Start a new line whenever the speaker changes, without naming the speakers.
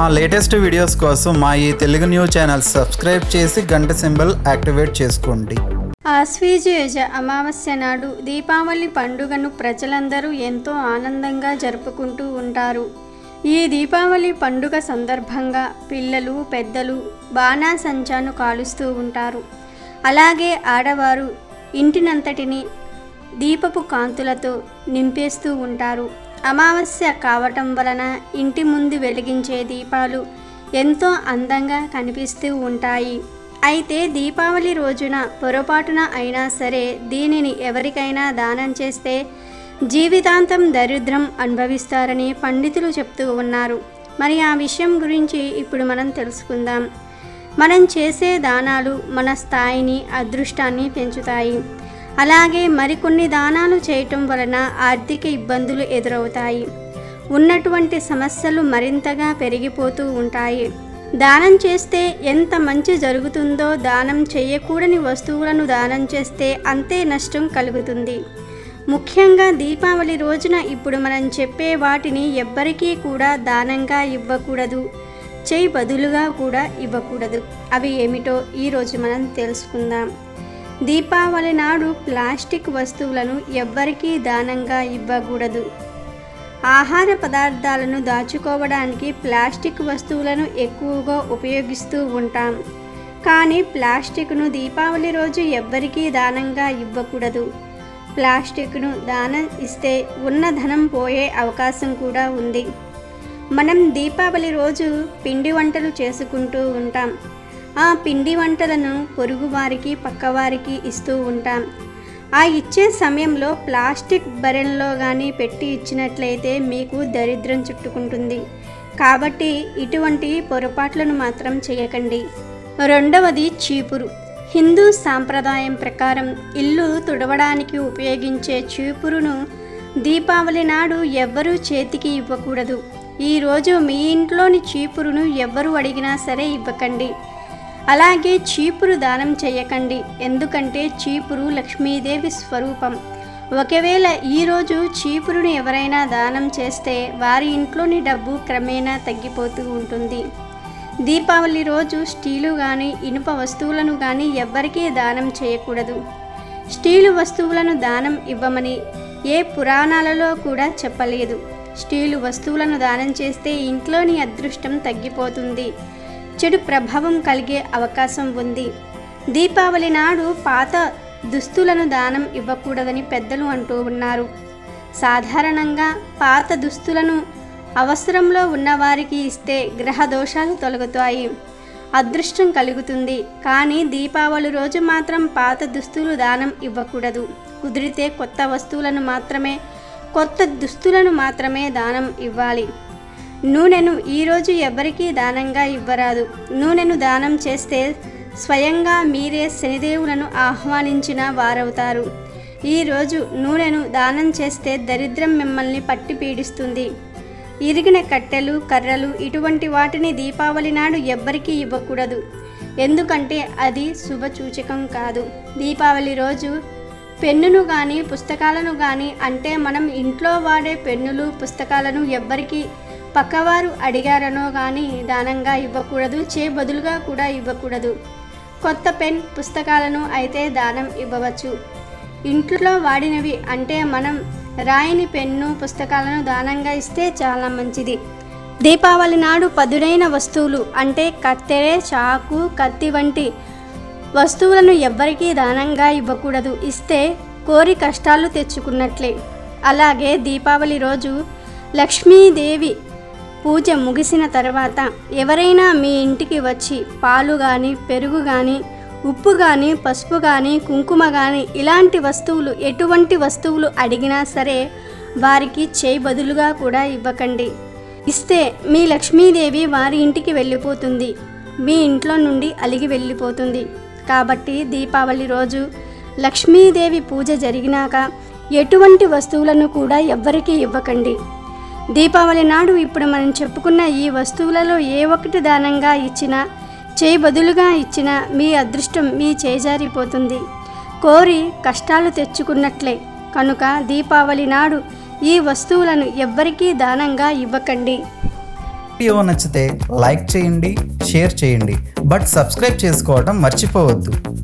మా latest videos కోసం మా ఈ తెలుగు న్యూస్ ఛానల్ సబ్స్క్రైబ్ చేసి గంట సింబల్ యాక్టివేట్ చేసుకోండి
ఆశ్వీజయుజ అమావాస్య నాడు దీపావళి పండుగను ప్రజలందరూ ఎంతో ఆనందంగా జరుపుకుంటూ ఉంటారు ఈ దీపావళి పండుగ సందర్భంగా పిల్లలు పెద్దలు బాణాసంచాను కాలుస్తూ ఉంటారు అలాగే ఆడవారు ఇంటినంతటిని దీపపు కాంతులతో నింపేస్తూ ఉంటారు అమావాస్య కావటం వలన ఇంటి ముందు వెలిగించే దీపాలు ఎంతో అందంగా కనిపిస్తూ ఉంటాయి అయితే దీపావళి రోజున పొరపాటున అయినా సరే దీనిని ఎవరికైనా దానం చేస్తే జీవితాంతం దరిద్రం అనుభవిస్తారని పండితులు చెప్తూ ఉన్నారు మరి ఆ విషయం గురించి ఇప్పుడు మనం తెలుసుకుందాం మనం చేసే దానాలు మన స్థాయిని అదృష్టాన్ని పెంచుతాయి అలాగే మరికొన్ని దానాలు చేయటం వలన ఆర్థిక ఇబ్బందులు ఎదురవుతాయి ఉన్నటువంటి సమస్యలు మరింతగా పెరిగిపోతూ ఉంటాయి దానం చేస్తే ఎంత మంచి జరుగుతుందో దానం చేయకూడని వస్తువులను దానం చేస్తే అంతే నష్టం కలుగుతుంది ముఖ్యంగా దీపావళి రోజున ఇప్పుడు మనం చెప్పే వాటిని ఎవ్వరికీ కూడా దానంగా ఇవ్వకూడదు చేయి బదులుగా కూడా ఇవ్వకూడదు అవి ఏమిటో ఈరోజు మనం తెలుసుకుందాం దీపావళి నాడు ప్లాస్టిక్ వస్తువులను ఎవ్వరికీ దానంగా ఇవ్వకూడదు ఆహార పదార్థాలను దాచుకోవడానికి ప్లాస్టిక్ వస్తువులను ఎక్కువగా ఉపయోగిస్తూ ఉంటాం కానీ ప్లాస్టిక్ను దీపావళి రోజు ఎవ్వరికీ దానంగా ఇవ్వకూడదు ప్లాస్టిక్ను దానం ఇస్తే ఉన్న ధనం పోయే అవకాశం కూడా ఉంది మనం దీపావళి రోజు పిండి వంటలు చేసుకుంటూ ఉంటాం ఆ పిండి వంటలను పొరుగువారికి పక్కవారికి ఇస్తూ ఉంటాం ఆ ఇచ్చే సమయంలో ప్లాస్టిక్ బరెన్లో కానీ పెట్టి ఇచ్చినట్లయితే మీకు దరిద్రం చుట్టుకుంటుంది కాబట్టి ఇటువంటి పొరపాట్లను మాత్రం చేయకండి రెండవది చీపురు హిందూ సాంప్రదాయం ప్రకారం ఇల్లు తుడవడానికి ఉపయోగించే చీపురును దీపావళి నాడు ఎవ్వరూ చేతికి ఇవ్వకూడదు ఈరోజు మీ ఇంట్లోని చీపురును ఎవ్వరు అడిగినా సరే ఇవ్వకండి అలాగే చీపురు దానం చేయకండి ఎందుకంటే చీపురు లక్ష్మీదేవి స్వరూపం ఒకవేళ ఈరోజు చీపురును ఎవరైనా దానం చేస్తే వారి ఇంట్లోని డబ్బు క్రమేణా తగ్గిపోతూ ఉంటుంది దీపావళి రోజు స్టీలు కానీ ఇనుప వస్తువులను కానీ ఎవ్వరికీ దానం చేయకూడదు స్టీలు వస్తువులను దానం ఇవ్వమని ఏ పురాణాలలో కూడా చెప్పలేదు స్టీలు వస్తువులను దానం చేస్తే ఇంట్లోని అదృష్టం తగ్గిపోతుంది చెడు ప్రభావం కలిగే అవకాశం ఉంది దీపావళి నాడు పాత దుస్తులను దానం ఇవ్వకూడదని పెద్దలు అంటూ ఉన్నారు సాధారణంగా పాత దుస్తులను అవసరంలో ఉన్నవారికి ఇస్తే గ్రహ దోషాలు తొలగుతాయి అదృష్టం కలుగుతుంది కానీ దీపావళి రోజు మాత్రం పాత దుస్తులు దానం ఇవ్వకూడదు కుదిరితే కొత్త వస్తువులను మాత్రమే కొత్త దుస్తులను మాత్రమే దానం ఇవ్వాలి నూనెను ఈరోజు ఎవరికీ దానంగా ఇవ్వరాదు నూనెను దానం చేస్తే స్వయంగా మీరే శనిదేవులను ఆహ్వానించిన వారవుతారు ఈరోజు నూనెను దానం చేస్తే దరిద్రం మిమ్మల్ని పట్టి పీడిస్తుంది ఇరిగిన కట్టెలు కర్రలు ఇటువంటి వాటిని దీపావళి నాడు ఎవ్వరికీ ఇవ్వకూడదు ఎందుకంటే అది శుభసూచకం కాదు దీపావళి రోజు పెన్నును కానీ పుస్తకాలను కానీ అంటే మనం ఇంట్లో వాడే పెన్నులు పుస్తకాలను ఎవ్వరికీ పక్కవారు అడిగారనో కానీ దానంగా ఇవ్వకూడదు చే బదులుగా కూడా ఇవ్వకూడదు కొత్త పెన్ పుస్తకాలను అయితే దానం ఇవ్వవచ్చు ఇంట్లో వాడినవి అంటే మనం రాయని పెన్ను పుస్తకాలను దానంగా ఇస్తే చాలా మంచిది దీపావళి నాడు పదునైన వస్తువులు అంటే కత్తెరే చాకు కత్తి వంటి వస్తువులను ఎవ్వరికీ దానంగా ఇవ్వకూడదు ఇస్తే కోరి కష్టాలు తెచ్చుకున్నట్లే అలాగే దీపావళి రోజు లక్ష్మీదేవి పూజ ముగిసిన తర్వాత ఎవరైనా మీ ఇంటికి వచ్చి పాలు కానీ పెరుగు కానీ ఉప్పు కానీ పసుపు కానీ కుంకుమ కానీ ఇలాంటి వస్తువులు ఎటువంటి వస్తువులు అడిగినా సరే వారికి చేయి బదులుగా కూడా ఇవ్వకండి ఇస్తే మీ లక్ష్మీదేవి వారి ఇంటికి వెళ్ళిపోతుంది మీ ఇంట్లో నుండి అలిగి వెళ్ళిపోతుంది కాబట్టి దీపావళి రోజు లక్ష్మీదేవి పూజ జరిగినాక ఎటువంటి వస్తువులను కూడా ఎవ్వరికీ ఇవ్వకండి దీపావళి నాడు ఇప్పుడు మనం చెప్పుకున్న ఈ వస్తువులలో ఏ ఒక్కటి దానంగా ఇచ్చినా చేయి బదులుగా ఇచ్చినా మీ అదృష్టం మీ చేజారిపోతుంది కోరి కష్టాలు తెచ్చుకున్నట్లే కనుక దీపావళి నాడు ఈ వస్తువులను ఎవ్వరికీ దానంగా ఇవ్వకండి
వీడియో నచ్చితే లైక్ చేయండి షేర్ చేయండి బట్ సబ్స్క్రైబ్ చేసుకోవడం మర్చిపోవద్దు